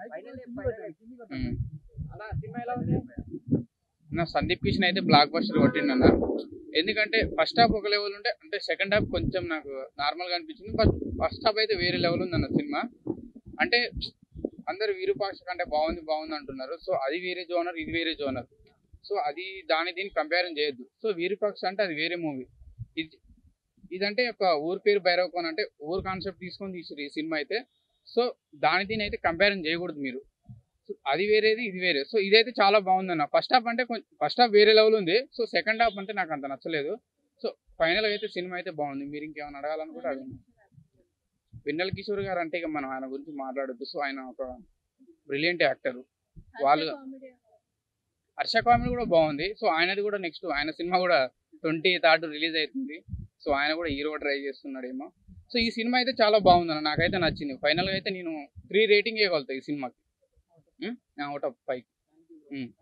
ఉమ్. అలా సినిమా ఎలా ఉంది నా సందీప్ కిషన్ అయితే బ్లాక్ బస్టర్ కొట్టిండన్న ఎందుకంటే ఫస్ట్ హాఫ్ ఒక లెవెల్ ఉంటే అంటే సెకండ్ హాఫ్ కొంచెం నాకు నార్మల్ గా అనిపించింది బట్ ఫస్ట్ హాఫ్ అయితే వేరే లెవెల్ ఉంది అన్న సినిమా అంటే అందరు విరూపాక్ష కంటే బాగుంది బాగుంది అంటున్నారు సో అది వేరే జోనర్ ఇది వేరే జోనర్ సో అది దాని దీన్ని కంపారిజన్ చేయొద్దు సో విరూపాక్ష అంటే అది వేరే మూవీ ఇది ఇదంటే ఒక ఊరి పేరు భైరవకోన్ అంటే ఊరు కాన్సెప్ట్ తీసుకొని తీసారు ఈ సినిమా అయితే సో దాని దీని అయితే కంపారిజన్ చేయకూడదు మీరు సో అది వేరేది ఇది వేరే సో ఇదైతే చాలా బాగుందన్న ఫస్ట్ హాఫ్ అంటే ఫస్ట్ హాఫ్ వేరే లెవెల్ ఉంది సో సెకండ్ హాఫ్ అంటే నాకు అంత నచ్చలేదు సో ఫైనల్ అయితే సినిమా అయితే బాగుంది మీరు ఇంకేమైనా అడగాలనుకుంటే అడగండి వెన్నెల కిషోర్ గారు అంటే ఇక మనం ఆయన గురించి మాట్లాడొద్దు సో ఆయన ఒక బ్రిలియంట్ యాక్టర్ వాళ్ళు హర్ష కామెడీ కూడా బాగుంది సో ఆయనది కూడా నెక్స్ట్ ఆయన సినిమా కూడా ట్వంటీ థర్డ్ రిలీజ్ అవుతుంది సో ఆయన కూడా హీరో ట్రై చేస్తున్నాడేమో సో ఈ సినిమా అయితే చాలా బాగుందన్న నాకైతే నచ్చింది ఫైనల్గా అయితే నేను త్రీ రేటింగ్ ఇవ్వగలుగుతా ఈ సినిమాకి అవుట్ ఆఫ్ ఫైవ్